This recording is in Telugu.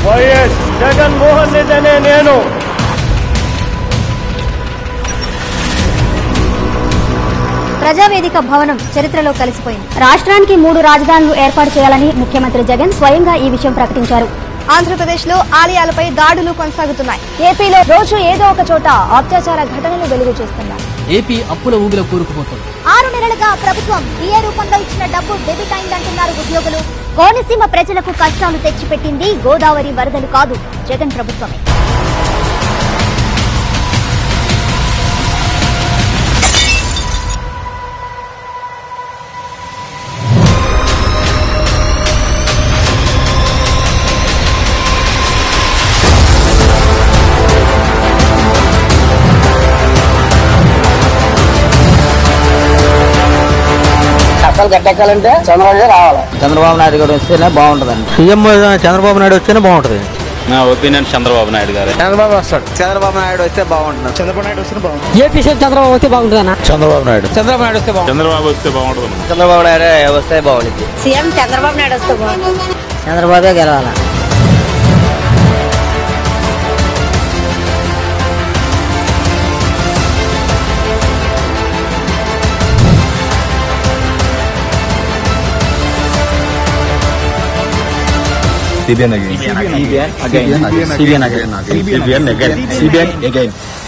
వైఎస్ జగన్మోహన్ రెడ్డి అనే నేను ప్రజావేదిక భవనం చరిత్రలో కలిసిపోయింది రాష్ట్రానికి మూడు రాజధానులు ఏర్పాటు చేయాలని ముఖ్యమంత్రి జగన్ స్వయంగా ఈ విషయం ప్రకటించారు ఆంధ్రప్రదేశ్ లో ఆలయాలపై దాడులు కొనసాగుతున్నాయి ఏపీలో రోజు ఏదో ఒక చోట అత్యాచార ఘటనలు వెలుగు చూస్తున్నారు ఏపీ అప్పుల ఊబిలో కూరుకుపోతుంది ఆరు నెలలుగా ప్రభుత్వం ఏ రూపంలో ఇచ్చిన డబ్బు డెబిట్ అయిందంటున్నారు ఉద్యోగులు కోనసీమ ప్రజలకు కష్టాలు తెచ్చిపెట్టింది గోదావరి వరదలు కాదు జగన్ ప్రభుత్వమే కష్టాలు గట్టెక్కాలంటే చంద్రబాబు రావాలి చంద్రబాబు నాయుడు గారు వస్తేనే బాగుంటుందండి సీఎం చంద్రబాబు నాయుడు వస్తేనే బాగుంటుంది నా ఒపీనియన్ చంద్రబాబు నాయుడు గారు చంద్రబాబు వస్తాడు చంద్రబాబు నాయుడు వస్తే బాగుంటుంది చంద్రబాబు నాయుడు వస్తే బాగుంది ఏపీ సీఎం చంద్రబాబు వస్తే బాగుంటుందన్న చంద్రబాబు నాయుడు చంద్రబాబు నాయుడు వస్తే బాగుంటుంది చంద్రబాబు వస్తే బాగుంటుంది చంద్రబాబు నాయుడు వస్తే బాగుంటుంది సీఎం చంద్రబాబు నాయుడు వస్తే బాగుంటుంది చంద్రబాబే గెలవాల CBN again CBN again CBN again CBN again